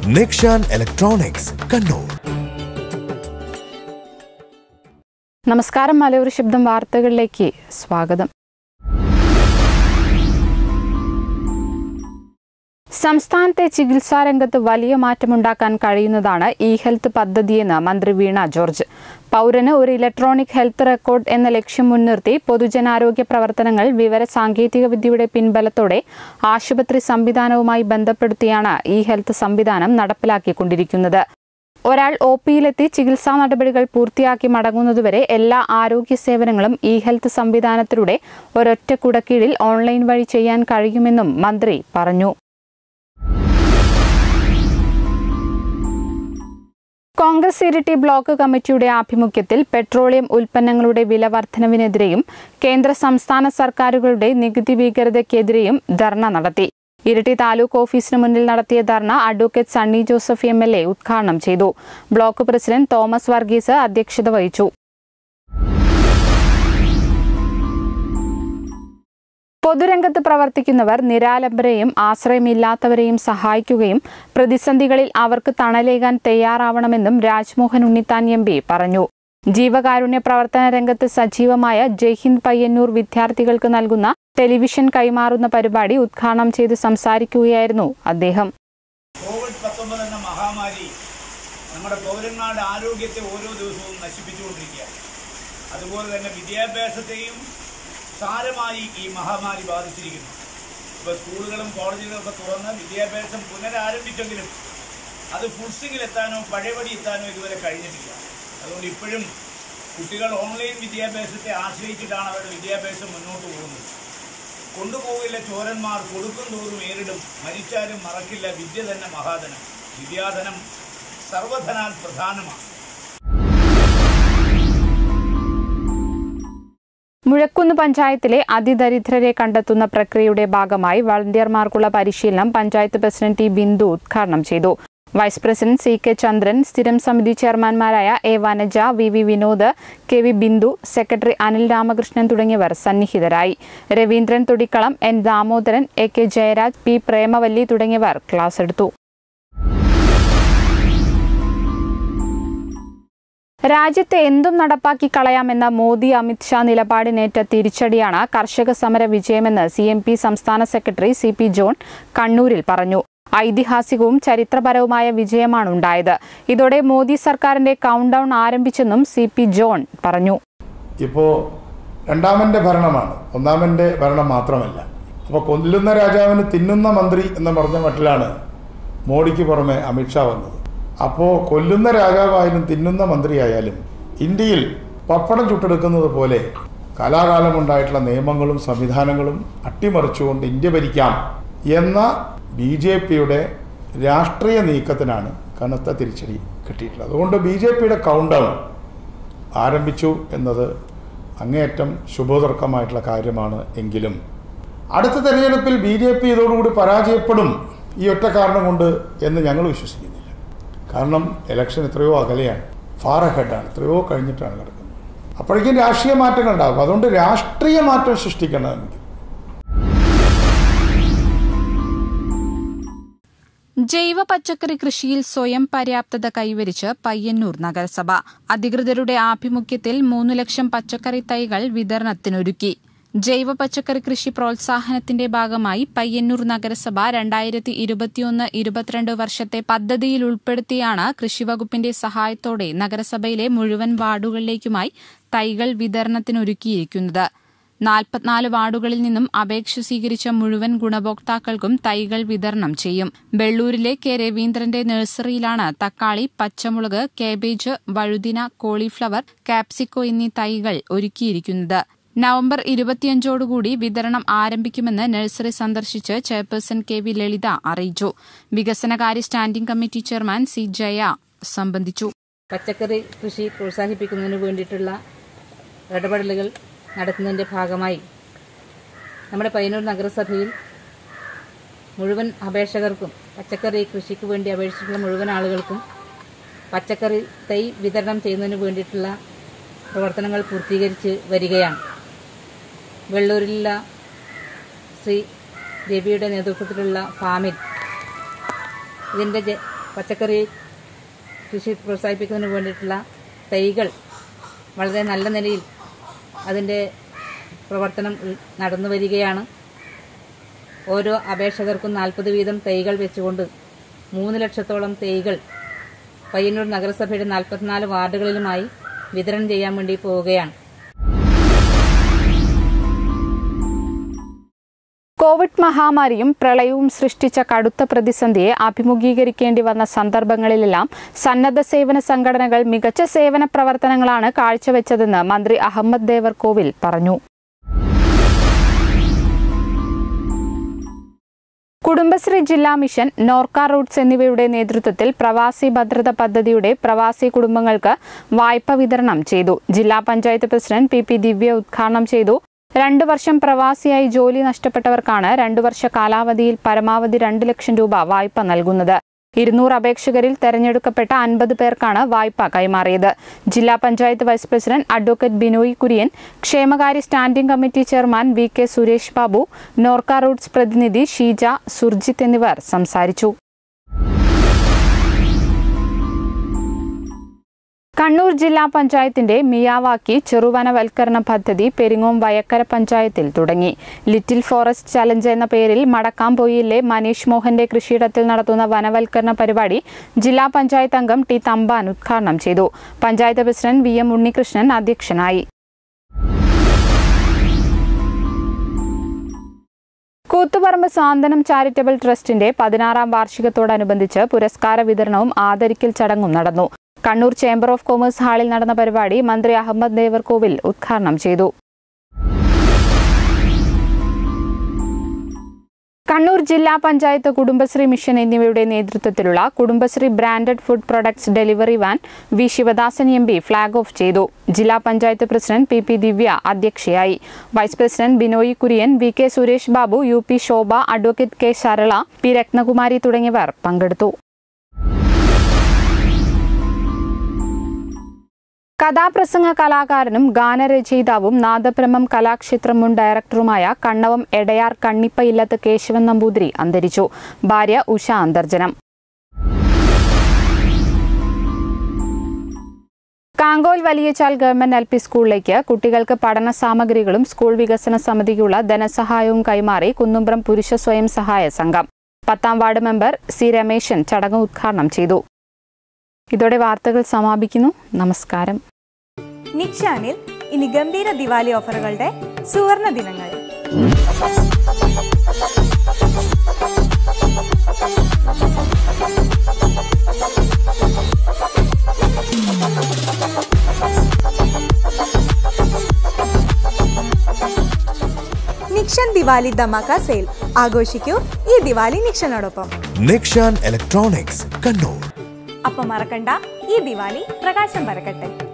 Nekshan Electronics, Kannur. നമസ്കാരം മലയോര ശബ്ദം വാർത്തകളിലേക്ക് സ്വാഗതം സംസ്ഥാനത്തെ ചികിത്സാ രംഗത്ത് വലിയ മാറ്റമുണ്ടാക്കാൻ കഴിയുന്നതാണ് ഇ ഹെൽത്ത് പദ്ധതിയെന്ന് മന്ത്രി വീണ ജോർജ് പൗരന് ഒരു ഇലക്ട്രോണിക് ഹെൽത്ത് റെക്കോർഡ് എന്ന ലക്ഷ്യം മുൻനിർത്തി പൊതുജനാരോഗ്യ പ്രവർത്തനങ്ങൾ വിവര സാങ്കേതിക വിദ്യയുടെ പിൻബലത്തോടെ ആശുപത്രി സംവിധാനവുമായി ബന്ധപ്പെടുത്തിയാണ് ഇ ഹെൽത്ത് സംവിധാനം നടപ്പിലാക്കിക്കൊണ്ടിരിക്കുന്നത് ഒരാൾ ഒ പിയിലെത്തി ചികിത്സാ നടപടികൾ പൂർത്തിയാക്കി മടങ്ങുന്നതുവരെ എല്ലാ ആരോഗ്യ സേവനങ്ങളും ഇ ഹെൽത്ത് സംവിധാനത്തിലൂടെ ഒരൊറ്റ കുടക്കീഴിൽ ഓൺലൈൻ വഴി ചെയ്യാൻ കഴിയുമെന്നും മന്ത്രി പറഞ്ഞു കോൺഗ്രസ് ഇരിട്ടി ബ്ലോക്ക് കമ്മിറ്റിയുടെ ആഭിമുഖ്യത്തിൽ പെട്രോളിയം ഉൽപ്പന്നങ്ങളുടെ വില വർധനവിനെതിരെയും കേന്ദ്ര സംസ്ഥാന സർക്കാരുകളുടെ നികുതി ഭീകരതയ്ക്കെതിരെയും ധർണ നടത്തി ഇരിട്ടി താലൂക്ക് ഓഫീസിന് മുന്നിൽ നടത്തിയ dharna advocate Sunny Joseph M L A ഉദ്ഘാടനം ചെയ്തു ബ്ലോക്ക് പ്രസിഡന്റ് തോമസ് വർഗീസ് അധ്യക്ഷത വഹിച്ചു പൊതുരംഗത്ത് പ്രവർത്തിക്കുന്നവർ നിരാലംബരെയും ആശ്രയമില്ലാത്തവരെയും സഹായിക്കുകയും പ്രതിസന്ധികളിൽ അവർക്ക് തണലേകാൻ തയ്യാറാവണമെന്നും രാജ്മോഹൻ ഉണ്ണിത്താൻ എം പി പറഞ്ഞു ജീവകാരുണ്യ പ്രവർത്തന രംഗത്ത് സജീവമായ ജയ്ഹിന്ദ് പയ്യന്നൂർ വിദ്യാർത്ഥികൾക്ക് നൽകുന്ന ടെലിവിഷൻ കൈമാറുന്ന പരിപാടി ഉദ്ഘാടനം ചെയ്ത് സംസാരിക്കുകയായിരുന്നു അദ്ദേഹം കോവിഡ് പത്തൊമ്പത് എന്ന മഹാമാരി നമ്മുടെ പൗരന്മാരുടെ ആരോഗ്യത്തെ ഓരോ ദിവസവും നശിപ്പിച്ചുകൊണ്ടിരിക്കുകയാണ് അതുപോലെ തന്നെ വിദ്യാഭ്യാസത്തെയും സാരമായി ഈ മഹാമാരി ബാധിച്ചിരിക്കുന്നു ഇപ്പോൾ സ്കൂളുകളും കോളേജുകളും ഒക്കെ തുറന്ന് വിദ്യാഭ്യാസം പുനരാരംഭിച്ചെങ്കിലും അത് ഫുൾ സ്വിങ്ങിലെത്താനോ പഴയപടി എത്താനോ ഇതുവരെ കഴിഞ്ഞിട്ടില്ല അതുകൊണ്ട് ഇപ്പോഴും കുട്ടികൾ ഓൺലൈൻ വിദ്യാഭ്യാസത്തെ ആശ്രയിച്ചിട്ടാണ് അവരുടെ വിദ്യാഭ്യാസം മുന്നോട്ട് പോകുന്നത് കൊണ്ടുപോകില്ല ചോരന്മാർ കൊടുക്കും തോറും ഏറിടും മരിച്ചാലും മറക്കില്ല വിദ്യ തന്നെ മഹാധനം വിദ്യാധനം സർവധനാൽ പ്രധാനമാണ് മുഴക്കുന്ന് പഞ്ചായത്തിലെ അതിദരിദ്രരെ കണ്ടെത്തുന്ന പ്രക്രിയയുടെ ഭാഗമായി വളണ്ടിയർമാർക്കുള്ള പരിശീലനം പഞ്ചായത്ത് പ്രസിഡന്റ് ടി ബിന്ദു ഉദ്ഘാടനം ചെയ്തു vice president C K Chandran സ്ഥിരം സമിതി ചെയർമാൻമാരായ A Vanaja V V Vinod K V Bindu secretary Anil Ramakrishnan തുടങ്ങിയവർ സന്നിഹിതരായി Raveendran Thudikkalam N Damodaran A K Jayaraj P Premavalli തുടങ്ങിയവർ ക്ലാസ് എടുത്തു രാജ്യത്തെ എന്തും നടപ്പാക്കി കളയാമെന്ന മോദി അമിത്ഷാ നിലപാടിനേറ്റ തിരിച്ചടിയാണ് കർഷക സമര വിജയമെന്ന് സി എം പി സംസ്ഥാന സെക്രട്ടറി സി പി ജോൺ കണ്ണൂരിൽ പറഞ്ഞു ഐതിഹാസികവും ചരിത്രപരവുമായ വിജയമാണ് ഉണ്ടായത് ഇതോടെ മോദി സർക്കാരിന്റെ കൗണ്ട് ഡൗൺ ആരംഭിച്ചെന്നും സി പി ജോൺ പറഞ്ഞു ഇപ്പോൾ രണ്ടാമൻ്റെ ഭരണമാണ് ഒന്നാമൻ്റെ ഭരണം മാത്രമല്ല അപ്പോൾ കൊല്ലുന്ന രാജാവിന് തിന്നുന്ന മന്ത്രി എന്ന് പറഞ്ഞ മട്ടിലാണ് മോഡിക്ക് പുറമെ അമിത്ഷാ വന്നത് അപ്പോൾ കൊല്ലുന്ന രാജാവായാലും തിന്നുന്ന മന്ത്രിയായാലും ഇന്ത്യയിൽ പപ്പടം ചുട്ടെടുക്കുന്നത് പോലെ കാലാകാലമുണ്ടായിട്ടുള്ള നിയമങ്ങളും സംവിധാനങ്ങളും അട്ടിമറിച്ചുകൊണ്ട് ഇന്ത്യ ഭരിക്കാം എന്ന ബി ജെ പിയുടെ രാഷ്ട്രീയ നീക്കത്തിനാണ് കനത്ത തിരിച്ചടി കിട്ടിയിട്ടുള്ളത് അതുകൊണ്ട് ബി ജെ പിയുടെ കൗണ്ട് ഡൗൺ ആരംഭിച്ചു എന്നത് അങ്ങേയറ്റം ശുഭോദർക്കമായിട്ടുള്ള കാര്യമാണ് എങ്കിലും അടുത്ത തെരഞ്ഞെടുപ്പിൽ ബി ജെ പി ഇതോടുകൂടി പരാജയപ്പെടും ഈ ഒറ്റ കാരണം കൊണ്ട് എന്ന് ഞങ്ങൾ വിശ്വസിക്കുന്നില്ല കാരണം ഇലക്ഷൻ എത്രയോ അകലെയാണ് ഫാർ അഹെഡാണ് എത്രയോ കഴിഞ്ഞിട്ടാണ് കിടക്കുന്നത് അപ്പോഴേക്കും രാഷ്ട്രീയ മാറ്റങ്ങൾ ഉണ്ടാകും അതുകൊണ്ട് രാഷ്ട്രീയ മാറ്റം സൃഷ്ടിക്കണമെങ്കിൽ ജൈവ പച്ചക്കറി കൃഷിയിൽ സ്വയം പര്യാപ്തത കൈവരിച്ച് പയ്യന്നൂർ നഗരസഭ അധികൃതരുടെ ആഭിമുഖ്യത്തിൽ മൂന്ന് ലക്ഷം പച്ചക്കറി തൈകൾ വിതരണത്തിനൊരുക്കി ജൈവ പച്ചക്കറി കൃഷി പ്രോത്സാഹനത്തിന്റെ ഭാഗമായി പയ്യന്നൂർ നഗരസഭ രണ്ടായിരത്തി ഇരുപത്തിയൊന്ന് ഇരുപത്തിരണ്ട് വർഷത്തെ പദ്ധതിയിൽ ഉൾപ്പെടുത്തിയാണ് കൃഷിവകുപ്പിന്റെ സഹായത്തോടെ നഗരസഭയിലെ മുഴുവൻ വാർഡുകളിലേക്കുമായി തൈകൾ വിതരണത്തിനൊരുക്കിയിരിക്കുന്നത് നാൽപ്പത്തിനാല് വാർഡുകളിൽ നിന്നും അപേക്ഷ സ്വീകരിച്ച മുഴുവൻ ഗുണഭോക്താക്കൾക്കും തൈകൾ വിതരണം ചെയ്യും വെള്ളൂരിലെ കെ രവീന്ദ്രന്റെ നഴ്സറിയിലാണ് തക്കാളി പച്ചമുളക് കാബേജ് വഴുതിന കോളിഫ്ലവർ കാപ്സിക്കോ എന്നീ തൈകൾ ഒരുക്കിയിരിക്കുന്നത് നവംബർ ഇരുപത്തിയഞ്ചോടുകൂടി വിതരണം ആരംഭിക്കുമെന്ന് നഴ്സറി സന്ദർശിച്ച് ചെയർപേഴ്സൺ കെ വി ലളിത അറിയിച്ചു വികസനകാര്യ standing committee chairman C Jaya സംബന്ധിച്ചു പച്ചക്കറി കൃഷി പ്രോത്സാഹിപ്പിക്കുന്നതിന് വേണ്ടിയിട്ടുള്ള ഇടപെടലുകൾ നടത്തുന്നതിൻ്റെ ഭാഗമായി നമ്മുടെ പയ്യന്നൂർ നഗരസഭയിൽ മുഴുവൻ അപേക്ഷകർക്കും പച്ചക്കറി കൃഷിക്ക് വേണ്ടി അപേക്ഷിച്ചിട്ടുള്ള മുഴുവൻ ആളുകൾക്കും പച്ചക്കറി തൈ വിതരണം ചെയ്യുന്നതിന് വേണ്ടിയിട്ടുള്ള പ്രവർത്തനങ്ങൾ പൂർത്തീകരിച്ച് വരികയാണ് വെള്ളൂരിലുള്ള ശ്രീ രവിയുടെ നേതൃത്വത്തിലുള്ള ഫാമിൽ ഇതിൻ്റെ ജ- പച്ചക്കറി കൃഷി പ്രോത്സാഹിപ്പിക്കുന്നതിന് വേണ്ടിയിട്ടുള്ള തൈകൾ വളരെ നല്ല നിലയിൽ അതിൻ്റെ പ്രവർത്തനം ഉൾ- നടന്നു വരികയാണ് ഓരോ അപേക്ഷകർക്കും നാൽപ്പത് വീതം തൈകൾ വെച്ചുകൊണ്ട് മൂന്ന് ലക്ഷത്തോളം തൈകൾ പയ്യന്നൂർ നഗരസഭയുടെ നാൽപ്പത്തിനാല് വാർഡുകളിലുമായി വിതരണം ചെയ്യാൻ വേണ്ടി പോവുകയാണ് കോവിഡ് മഹാമാരിയും പ്രളയവും സൃഷ്ടിച്ച കടുത്ത പ്രതിസന്ധിയെ അഭിമുഖീകരിക്കേണ്ടി വന്ന സന്ദർഭങ്ങളിലെല്ലാം സന്നദ്ധ സേവന സംഘടനകൾ മികച്ച സേവന പ്രവർത്തനങ്ങളാണ് കാഴ്ചവെച്ചതെന്ന് മന്ത്രി അഹമ്മദ് ദേവർകോവിൽ പറഞ്ഞു കുടുംബശ്രീ ജില്ലാ മിഷൻ നോർക്ക റൂട്ട്സ് എന്നിവയുടെ നേതൃത്വത്തിൽ പ്രവാസി ഭദ്രത പദ്ധതിയുടെ പ്രവാസി കുടുംബങ്ങൾക്ക് വായ്പ വിതരണം ചെയ്തു ജില്ലാ panchayat president P P Divya ഉദ്ഘാടനം ചെയ്തു രണ്ടു വർഷം പ്രവാസിയായി ജോലി നഷ്ടപ്പെട്ടവർക്കാണ് രണ്ടു വർഷ കാലാവധിയിൽ പരമാവധി രണ്ട് ലക്ഷം രൂപ വായ്പ നൽകുന്നത് ഇരുന്നൂറ് അപേക്ഷകരിൽ തെരഞ്ഞെടുക്കപ്പെട്ട അൻപത് പേർക്കാണ് വായ്പ കൈമാറിയത് ജില്ലാ panchayat vice president advocate Binoy Kurian ക്ഷേമകാര്യ standing committee chairman V K Suresh Babu Norka Roots പ്രതിനിധി ഷീജ സുർജിത്ത് എന്നിവർ സംസാരിച്ചു കണ്ണൂർ ജില്ലാ പഞ്ചായത്തിന്റെ മിയാവാക്കി ചെറുവനവൽക്കരണ പദ്ധതി പെരിങ്ങോം വയക്കര പഞ്ചായത്തിൽ തുടങ്ങി ലിറ്റിൽ ഫോറസ്റ്റ് ചലഞ്ച് എന്ന പേരിൽ മടക്കാംപൊയിലെ മനീഷ് മോഹന്റെ കൃഷിയിടത്തിൽ നടത്തുന്ന വനവൽക്കരണ പരിപാടി ജില്ലാ പഞ്ചായത്ത് അംഗം ടി തമ്പാൻ ഉദ്ഘാടനം ചെയ്തു panchayat president V M Unnikrishnan അധ്യക്ഷനായി കൂത്തുപറമ്പ് സാന്ത്വനം ചാരിറ്റബിൾ ട്രസ്റ്റിന്റെ പതിനാറാം വാർഷികത്തോടനുബന്ധിച്ച് പുരസ്കാര വിതരണവും ആദരിക്കൽ ചടങ്ങും നടന്നു കണ്ണൂർ ചേംബർ ഓഫ് കൊമേഴ്സ് ഹാളിൽ നടന്ന പരിപാടി മന്ത്രി അഹമ്മദ് ദേവർകോവിൽ ഉദ്ഘാടനം ചെയ്തു കണ്ണൂർ ജില്ലാ പഞ്ചായത്ത് കുടുംബശ്രീ മിഷൻ എന്നിവയുടെ നേതൃത്വത്തിലുള്ള Kudumbashree branded food products delivery van V Sivadasan M P flag off ചെയ്തു ജില്ലാ panchayat president P P Divya അധ്യക്ഷയായി vice president Binoy Kurian V K Suresh Babu U P Shobha advocate K Sarala P Rathnakumari തുടങ്ങിയവർ പങ്കെടുത്തു കഥാപ്രസംഗ കലാകാരനും ഗാനരചയിതാവും നാദബ്രഹ്മം കലാക്ഷേത്രം മുൻ ഡയറക്ടറുമായ കണ്ണവം എടയാർ കണ്ണിപ്പ ഇല്ലത്ത് കേശവൻ നമ്പൂതിരി അന്തരിച്ചു ഭാര്യ Usha Antharjanam Kankol Valiyachal government L P സ്കൂളിലേക്ക് കുട്ടികൾക്ക് പഠന സാമഗ്രികളും സ്കൂൾ വികസന സമിതിക്കുള്ള ധനസഹായവും കൈമാറി കുന്നുംബ്രം പുരുഷ സ്വയം സഹായ സംഘം പത്താം വാർഡ് മെമ്പർ സി രമേശൻ ചടങ്ങ് ഉദ്ഘാടനം ചെയ്തു ഇതോടെ വാർത്തകൾ സമാപിക്കുന്നു നമസ്കാരം നിക്ഷാനിൽ ഇനി ഗംഭീര ദിവാലി ഓഫറുകളുടെ സുവർണ ദിനങ്ങൾ നിക്ഷൻ ദിവാലി ധമാക്ക സെയിൽ ആഘോഷിക്കൂ ഈ ദിവാലി നിക്ഷനോടൊപ്പം Nikshan Electronics, Kannur. അപ്പം മറക്കണ്ട ഈ ദിവാലി പ്രകാശം പരക്കട്ടെ